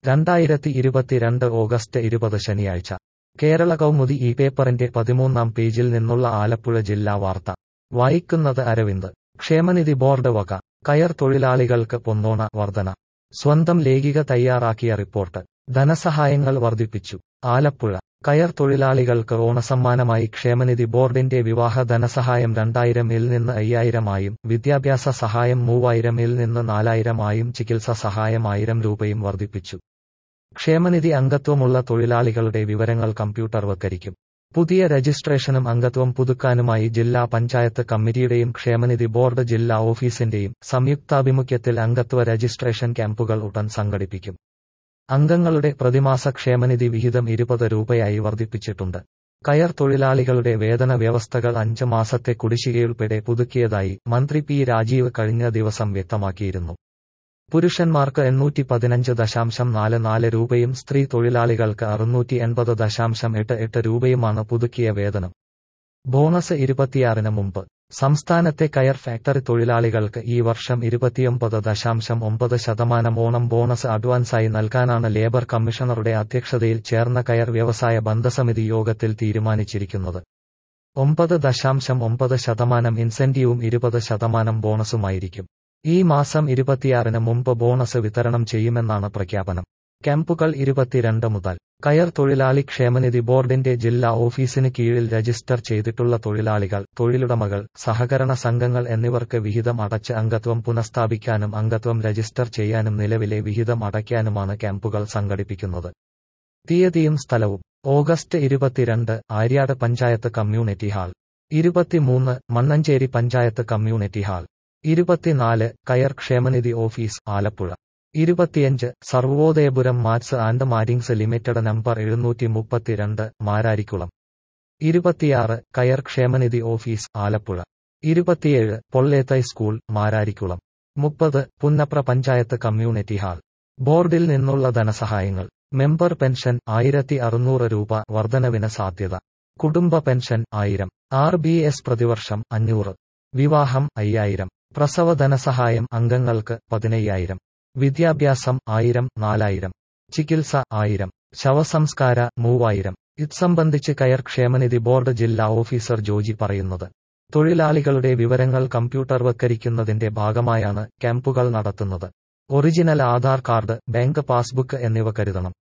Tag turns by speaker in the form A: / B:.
A: രണ്ടായിരത്തി ഇരുപത്തിരണ്ട് ഓഗസ്റ്റ് ഇരുപത് ശനിയാഴ്ച കേരള കൗമുദി ഈ പേപ്പറിന്റെ പതിമൂന്നാം പേജിൽ നിന്നുള്ള ആലപ്പുഴ ജില്ലാ വാർത്ത വായിക്കുന്നത് അരവിന്ദ് ക്ഷേമനിധി ബോർഡ് വക കയർ തൊഴിലാളികൾക്ക് പൊന്നോണ വർധന സ്വന്തം ലേഖിക തയ്യാറാക്കിയ റിപ്പോർട്ട് ധനസഹായങ്ങൾ വർദ്ധിപ്പിച്ചു ആലപ്പുഴ കയർ തൊഴിലാളികൾക്ക് ഓണസമ്മാനമായി ക്ഷേമനിധി ബോർഡിന്റെ വിവാഹ ധനസഹായം രണ്ടായിരം ഇൽ നിന്ന് അയ്യായിരമായും വിദ്യാഭ്യാസ സഹായം മൂവായിരം ഇൽ നിന്ന് നാലായിരമായും ചികിത്സ സഹായം ആയിരം രൂപയും വർദ്ധിപ്പിച്ചു ക്ഷേമനിധി അംഗത്വമുള്ള തൊഴിലാളികളുടെ വിവരങ്ങൾ കമ്പ്യൂട്ടർവൽക്കരിക്കും പുതിയ രജിസ്ട്രേഷനും അംഗത്വം പുതുക്കാനുമായി ജില്ലാ പഞ്ചായത്ത് കമ്മിറ്റിയുടെയും ക്ഷേമനിധി ബോർഡ് ജില്ലാ ഓഫീസിന്റെയും സംയുക്താഭിമുഖ്യത്തിൽ അംഗത്വ രജിസ്ട്രേഷൻ ക്യാമ്പുകൾ ഉടൻ സംഘടിപ്പിക്കും അംഗങ്ങളുടെ പ്രതിമാസ ക്ഷേമനിധി വിഹിതം ഇരുപത് രൂപയായി വർദ്ധിപ്പിച്ചിട്ടുണ്ട് കയർ തൊഴിലാളികളുടെ വേതന വ്യവസ്ഥകൾ അഞ്ച് മാസത്തെ കുടിശ്ശികയുൾപ്പെടെ പുതുക്കിയതായി മന്ത്രി പി രാജീവ് കഴിഞ്ഞ ദിവസം വ്യക്തമാക്കിയിരുന്നു പുരുഷന്മാർക്ക് എണ്ണൂറ്റി പതിനഞ്ച് ദശാംശം നാല് നാല് രൂപയും സ്ത്രീ തൊഴിലാളികൾക്ക് അറുന്നൂറ്റി എൺപത് ദശാംശം എട്ട് എട്ട് രൂപയുമാണ് പുതുക്കിയ വേതനം ബോണസ് ഇരുപത്തിയാറിന് മുമ്പ് സംസ്ഥാനത്തെ കയർ ഫാക്ടറി തൊഴിലാളികൾക്ക് ഈ വർഷം ഇരുപത്തിയൊമ്പത് ദശാംശം ഒമ്പത് ശതമാനം ഓണം ബോണസ് അഡ്വാൻസായി നൽകാനാണ് ലേബർ കമ്മീഷണറുടെ അധ്യക്ഷതയിൽ ചേർന്ന കയർ വ്യവസായ ബന്ധസമിതി യോഗത്തിൽ തീരുമാനിച്ചിരിക്കുന്നത് ഒമ്പത് ദശാംശം ഒമ്പത് ശതമാനം ഇൻസെന്റീവും ഇരുപത് ശതമാനം ബോണസുമായിരിക്കും ഈ മാസം ഇരുപത്തിയാറിന് മുമ്പ് ബോണസ് വിതരണം ചെയ്യുമെന്നാണ് പ്രഖ്യാപനം ക്യാമ്പുകൾ ഇരുപത്തിരണ്ട് മുതൽ കയർ തൊഴിലാളി ക്ഷേമനിധി ബോർഡിന്റെ ജില്ലാ ഓഫീസിന് കീഴിൽ രജിസ്റ്റർ ചെയ്തിട്ടുള്ള തൊഴിലാളികൾ തൊഴിലുടമകൾ സഹകരണ സംഘങ്ങൾ എന്നിവർക്ക് വിഹിതം അടച്ച് അംഗത്വം പുനഃസ്ഥാപിക്കാനും അംഗത്വം രജിസ്റ്റർ ചെയ്യാനും നിലവിലെ വിഹിതം അടയ്ക്കാനുമാണ് ക്യാമ്പുകൾ സംഘടിപ്പിക്കുന്നത് തീയതിയും സ്ഥലവും ഓഗസ്റ്റ് ഇരുപത്തിരണ്ട് ആര്യാട് പഞ്ചായത്ത് കമ്മ്യൂണിറ്റി ഹാൾ ഇരുപത്തിമൂന്ന് മണ്ണഞ്ചേരി പഞ്ചായത്ത് കമ്മ്യൂണിറ്റി ഹാൾ ഇരുപത്തിനാല് കയർ ക്ഷേമനിധി ഓഫീസ് ആലപ്പുഴ ഇരുപത്തിയഞ്ച് Sarvodayapuram mats and mattings limited number എഴുന്നൂറ്റി മുപ്പത്തിരണ്ട് മാരാരിക്കുളം ഇരുപത്തിയാറ് കയർ ക്ഷേമനിധി ഓഫീസ് ആലപ്പുഴ ഇരുപത്തിയേഴ് പൊള്ളേത്തൈ സ്കൂൾ മാരാരിക്കുളം മുപ്പത് പുന്നപ്ര പഞ്ചായത്ത് കമ്മ്യൂണിറ്റി ഹാൾ ബോർഡിൽ നിന്നുള്ള ധനസഹായങ്ങൾ മെമ്പർ പെൻഷൻ ആയിരത്തി അറുന്നൂറ് രൂപ വർധനവിന് സാധ്യത കുടുംബ പെൻഷൻ ആയിരം ആർ ബി എസ് പ്രതിവർഷം അഞ്ഞൂറ് വിവാഹം അയ്യായിരം പ്രസവ ധനസഹായം അംഗങ്ങൾക്ക് പതിനയ്യായിരം വിദ്യാഭ്യാസം ആയിരം നാലായിരം ചികിത്സ ആയിരം ശവസംസ്കാര മൂവായിരം ഇത് സംബന്ധിച്ച് കയർ ക്ഷേമനിധി ബോർഡ് ജില്ലാ ഓഫീസർ ജോജി പറയുന്നത് തൊഴിലാളികളുടെ വിവരങ്ങൾ കമ്പ്യൂട്ടർവൽക്കരിക്കുന്നതിന്റെ ഭാഗമായാണ് ക്യാമ്പുകൾ നടത്തുന്നത് original Aadhaar card bank passbook എന്നിവ കരുതണം